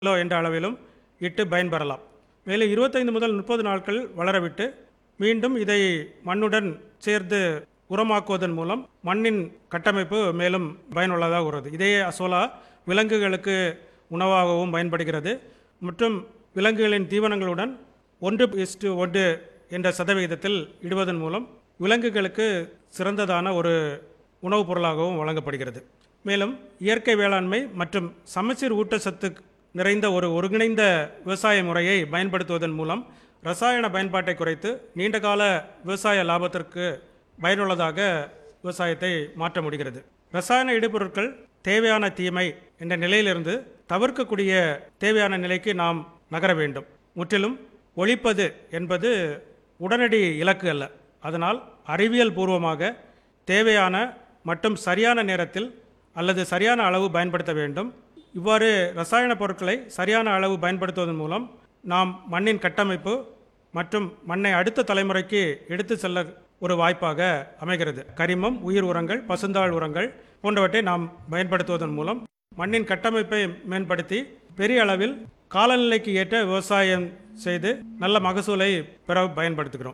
kilo என்ற அளவிலும் இட்டு பயன்பெறலாம் மேலும் இருபத்தைந்து முதல் முப்பது நாட்கள் வளரவிட்டு மீண்டும் இதை மண்ணுடன் சேர்த்து உரமாக்குவதன் மூலம் மண்ணின் கட்டமைப்பு மேலும் பயனுள்ளதாக உள்ளது இதே அசோலா விலங்குகளுக்கு உணவாகவும் பயன்படுகிறது மற்றும் விலங்குகளின் தீவனங்களுடன் ஒன்று இஸ்டு ஒன்று என்ற சதவிகிதத்தில் இடுவதன் மூலம் விலங்குகளுக்கு சிறந்ததான ஒரு உணவுப் பொருளாகவும் வழங்கப்படுகிறது மேலும் இயற்கை வேளாண்மை மற்றும் சமச்சீர் ஊட்டச்சத்து நிறைந்த ஒரு ஒருங்கிணைந்த விவசாய முறையை பயன்படுத்துவதன் மூலம் ரசாயன பயன்பாட்டை குறைத்து நீண்டகால விவசாய லாபத்திற்கு பயனுள்ளதாக விவசாயத்தை மாற்ற முடிகிறது ரசாயன இடுபொருட்கள் தேவையான தீமை என்ற நிலையிலிருந்து தவிர்க்கக்கூடிய தேவையான நிலைக்கு நாம் நகர வேண்டும் முற்றிலும் ஒழிப்பது என்பது உடனடி இலக்கு அல்ல அதனால் அறிவியல் பூர்வமாக தேவையான மற்றும் சரியான நேரத்தில் அல்லது சரியான அளவு பயன்படுத்த வேண்டும் இவ்வாறு ரசாயன பொருட்களை சரியான அளவு பயன்படுத்துவதன் மூலம் நாம் மண்ணின் கட்டமைப்பு மற்றும் மண்ணை அடுத்த தலைமுறைக்கு எடுத்து செல்ல ஒரு வாய்ப்பாக அமைகிறது கரிமம் உயிர் உரங்கள் பசுந்தாள் உரங்கள் போன்றவற்றை நாம் பயன்படுத்துவதன் மூலம் மண்ணின் கட்டமைப்பை மேம்படுத்தி பெரிய அளவில் காலநிலைக்கு ஏற்ற விவசாயம் செய்து நல்ல மகசூலை பெற பயன்படுத்துகிறோம்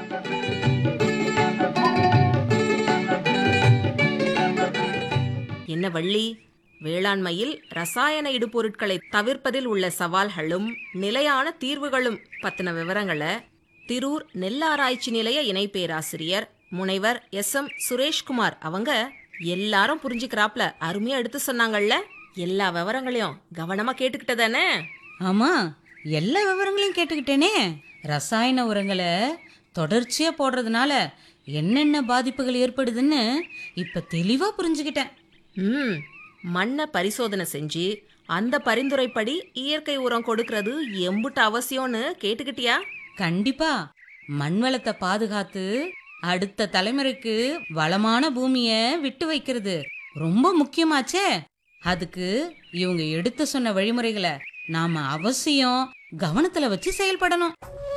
என்ன வள்ளி வேளாண்மையில் ரசாயன இடுபொருட்களை தவிர்ப்பதில் உள்ள சவால்களும் நிலையான தீர்வுகளும் பத்தின விவரங்களை திரூர் நெல்லாராய்ச்சி நிலைய இணை பேராசிரியர் முனைவர் எஸ் எம் சுரேஷ்குமார் அவங்க எல்லாரும் புரிஞ்சுக்கிறாப்ல அருமையா எடுத்து சொன்னாங்கல்ல எல்லா விவரங்களையும் கவனமா கேட்டுக்கிட்டதானே ஆமா எல்லா விவரங்களையும் கேட்டுக்கிட்டேனே ரசாயன உரங்களை தொடர்ச்சியா போடுறதுனால என்னென்ன பாதிப்புகள் ஏற்படுதுன்னு இப்ப தெளிவா புரிஞ்சுக்கிட்டேன் ம் மண்ணை பரிசோதனை செஞ்சு அந்த பரிந்துரைப்படி இயற்கை உரம் கொடுக்கறது எம்புட்டு அவசியம்னு கேட்டுக்கிட்டியா கண்டிப்பா மண் வளத்தை பாதுகாத்து அடுத்த தலைமுறைக்கு வளமான பூமிய விட்டு வைக்கிறது ரொம்ப முக்கியமாச்சே அதுக்கு இவங்க எடுத்து சொன்ன வழிமுறைகளை நாம அவசியம் கவனத்துல வச்சு செயல்படணும்